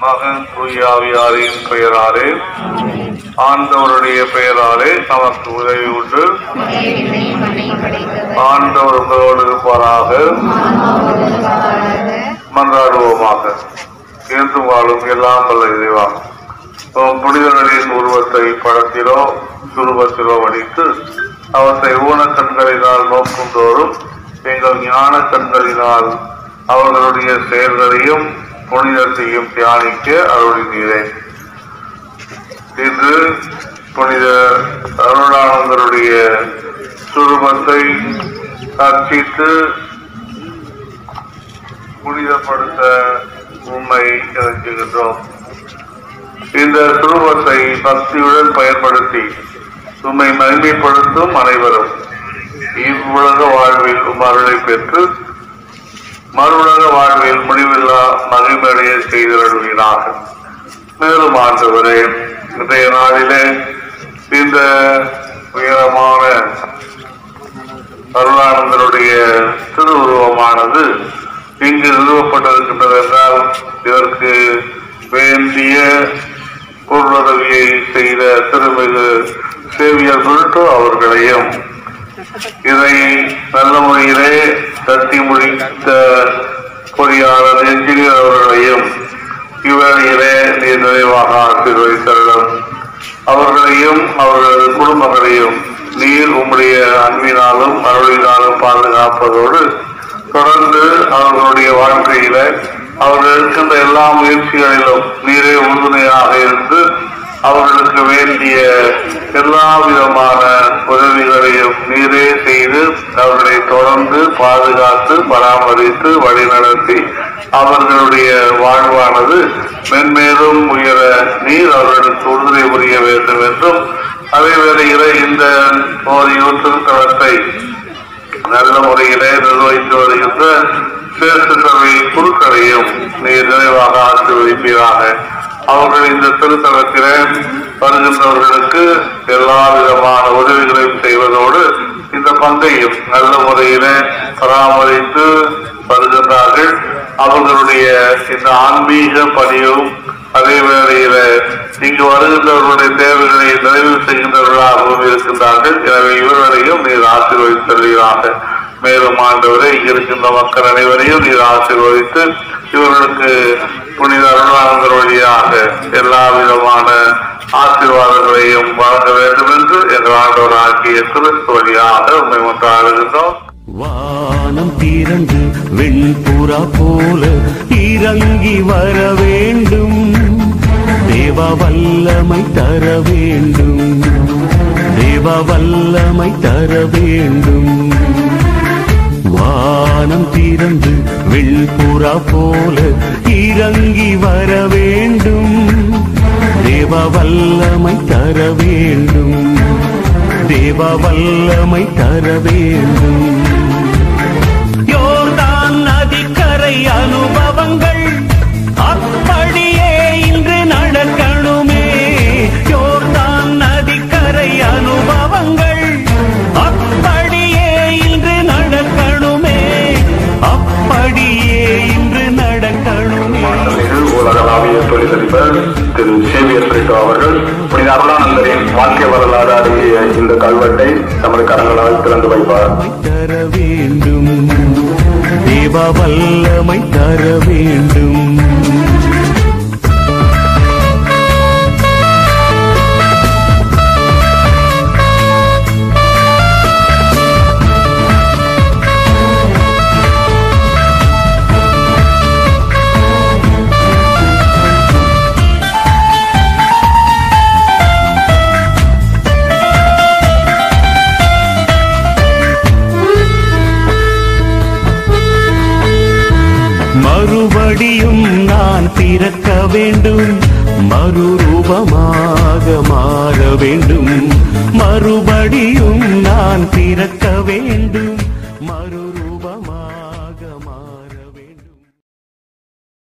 மகன் தூயாவியாரின் பெயராலே ஆண்டவருடைய பெயராலே நமக்கு உதவி உண்டு தேவினை மனை படைத்தவர் ஆண்டவர் உங்களோடு இருப்பாராக மன்றாடுவோமாக இருந்து வாழும் எல்லாம் வல்ல இறைவா உம் புனிதர்களின் உருவத்தை படத்திலோ சுருவத்திலோ வடித்து அவற்றை ஊனக்கண்களினால் நோக்கும் தோறும் எங்கள் ஞான கண்களினால் அவர்களுடைய செயல்களையும் புனிதத்தையும் தியானிக்க அருளினீரே இன்று புனித அருளானந்தருடைய சுருபத்தை அர்ச்சித்து புனிதப்படுத்த உண்மை இறங்குகின்றோம் இந்த சுரூபத்தை பக்தியுடன் பயன்படுத்தி உம்மை மகிமைப்படுத்தும் அனைவரும் இவ்வுலக வாழ்வில் உம் அருளை பெற்று மறுவுலக வாழ்வில் முடிவில்லா மகிழ்மையடைய செய்திருவீனாக மேலும் ஆண்டவரே இன்றைய நாளிலே இந்த உயரமான அருளானந்தருடைய திருவுருவமானது இங்கு நிறுவப்பட்டிருக்கின்றது என்றால் இதற்கு வேண்டிய பொருளுதவியை செய்த திருமிகு சேவியர் பிரிட்டோ அவர்களையும் இதை நல்ல முறையிலே தட்டி முடித்த பொறியாளர் என்ஜினியர் அவர்களையும் இவ்வேளையிலே நீர் நிறைவாக ஆசீர்வதித்தருளும் அவர்களையும் அவர்களது குடும்பங்களையும் நீர் உம்முடைய அன்பினாலும் அருளினாலும் பாதுகாப்பதோடு தொடர்ந்து அவர்களுடைய வாழ்க்கையில அவர்கள் இருக்கின்ற எல்லா முயற்சிகளிலும் நீரே உறுதுணையாக இருந்து அவர்களுக்கு வேண்டிய எல்லா விதமான உதவிகளையும் நீரே செய்து அவர்களை தொடர்ந்து பாதுகாத்து பராமரித்து வழிநடத்தி அவர்களுடைய வாழ்வானது மென்மேலும் உயர நீர் அவர்களுக்கு உறுதுணை புரிய வேண்டும் என்றும் அதே வேளையிலே இந்த ஓரியூர் திருத்தலத்தை நல்ல முறையிலே நிர்வகித்து வருகின்ற சேர்த்து சபை குழுக்களையும் நீர் நிறைவாக ஆசீர்வதிப்பீராக அவர்கள் இந்த திருத்தலத்திலே வருகின்றவர்களுக்கு எல்லா விதமான உதவிகளையும் செய்வதோடு இந்த பந்தையும் நல்ல முறையிலே பராமரித்து வருகின்றார்கள் அவர்களுடைய இந்த ஆன்மீக பணியும் அதே வேளையில இங்கு வருகின்றவர்களுடைய தேவைகளை நிறைவு செய்கின்றவர்களாகவும் இருக்கின்றார்கள் எனவே இவர்களையும் நீர் ஆசீர்வதித்தருகிறாக மேலும் ஆண்டவரை இங்கு இருக்கின்ற மக்கள் அனைவரையும் நீர் ஆசீர்வதித்து இவர்களுக்கு புனித அருளானந்தர் வழியாக எல்லா விதமான ஆசீர்வாதங்களையும் வழங்க வேண்டும் என்று எங்கள் ஆண்டவர் ஆகிய கிறிஸ்து வழியாக உண்மை ஒன்றாடுகின்றோம் வானம் திறந்து வெண்புறா போல இறங்கி வர வேண்டும் தேவ வல்லமை தர வேண்டும் தேவ வல்லமை தர வேண்டும் வானம் திறந்து வெண்புறா போல இறங்கி வர வேண்டும் தேவ வல்லமை தர வேண்டும் தேவ வல்லமை தர வேண்டும் யோர்தான் நதிக்கரை அனுபவங்கள் அப்படியே இன்று நடக்கணுமே யோர்தான் நதிக்கரை அனுபவங்கள் அப்படியே இன்று நடக்கணுமே அப்படியே இன்று நடக்கணுமே மாநிலத்தில் உலகளாவிய தொழிலதிபர் திரு சேவியர் பிரிட்டோ அவர்கள் புனித அருளானந்தரின் வாழ்க்கை வரலாறு அடங்கிய இந்த கல்வெட்டை நமது கரங்களால் திறந்து வைப்பார் தர வேண்டும் தேவ வல்லமை தர வேண்டும் மறுபடியும் நான் பிறக்க வேண்டும் மறுரூபமாக மாற வேண்டும் மறுபடியும்